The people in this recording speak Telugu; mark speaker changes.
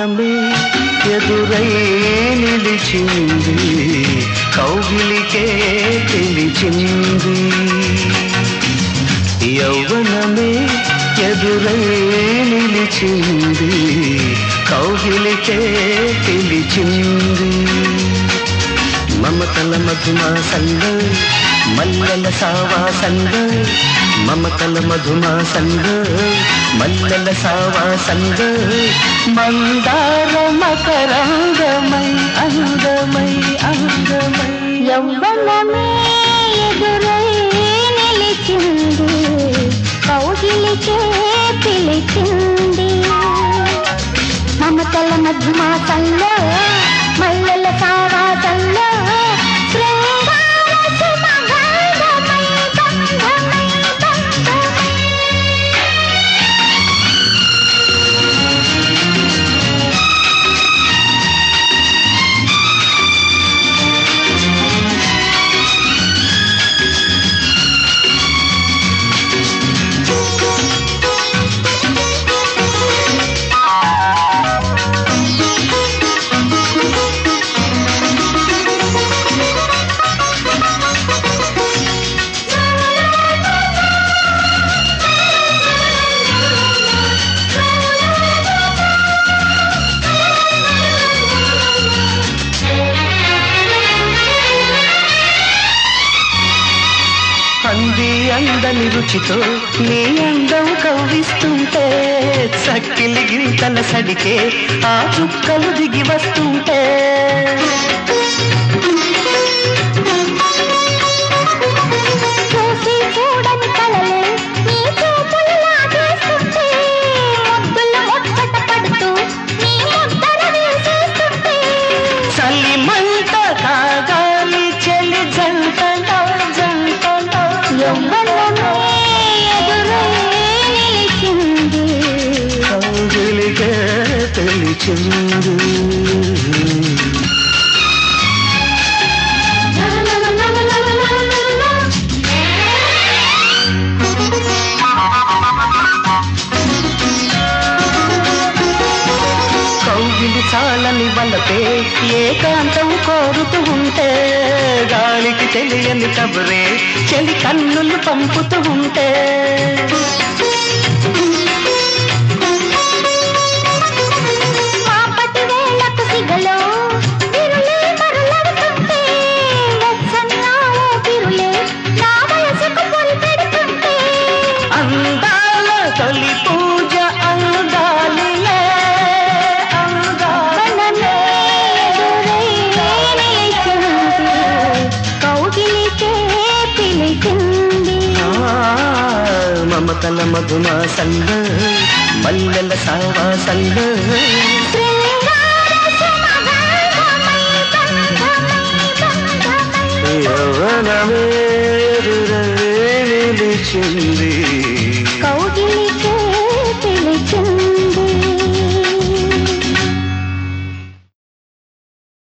Speaker 1: యౌవనమే ఎదురై నిలిచింది కౌగిలికే పిలిచింది యౌవనమే ఎదురై నిలిచింది కౌగిలికే పిలిచింది మమతల మధుమాసంలో మల్లెల సావాసంలో మమతల మధుమాసంలో మల్లెల సావాసంలో మందార మకరంగమై అందమై అందమై
Speaker 2: యవ్వనమే ఎదురై నిలిచింది కౌగిలికే పిలిచింది మమతల మధుమాసంలో మల్లెల సావాసంలో శృంగార సుమగంధమై బంధమై బంధమై
Speaker 1: అంది అందని రుచితో నీ అందం కవ్విస్తుంటే చక్కిలి గింతల సడికే ఆ చుక్కలు దిగి వస్తుంటే
Speaker 2: చూసి చూడని కలలే నీ చూపులు లాగేస్తుంటే ముద్దులు ముచ్చట పడుతూ నీ ముద్దర వేసేస్తుంటే
Speaker 1: చలి మంట కాగాలి చెలి జంటలో జంటలో
Speaker 2: యవ్వనమే ఎదురై నిలిచింది
Speaker 1: కౌగిలికే తెలిచింది కౌగిలి చాలని వలపే ఏకాంతం కోరుతూ ఉంటే గాలికి తెలియని కబురే చెలి కన్నులు పంపుతూ ఉంటే
Speaker 2: మాపటి వేళకు సిగలో విరులే మరులవుతుంటే వెచ్చని ఆ ఊపిరులే నా వయసుకు పొరి పెడుతుంటే
Speaker 1: అందాల తొలి పూజ అందాలిలే అందాలనే
Speaker 2: యవ్వనమే ఎదురై నిలిచింది కౌగిలికే పిలిచింది
Speaker 1: ఆ, మమతల మధుమాసంలో మల్లెల సావాసంలో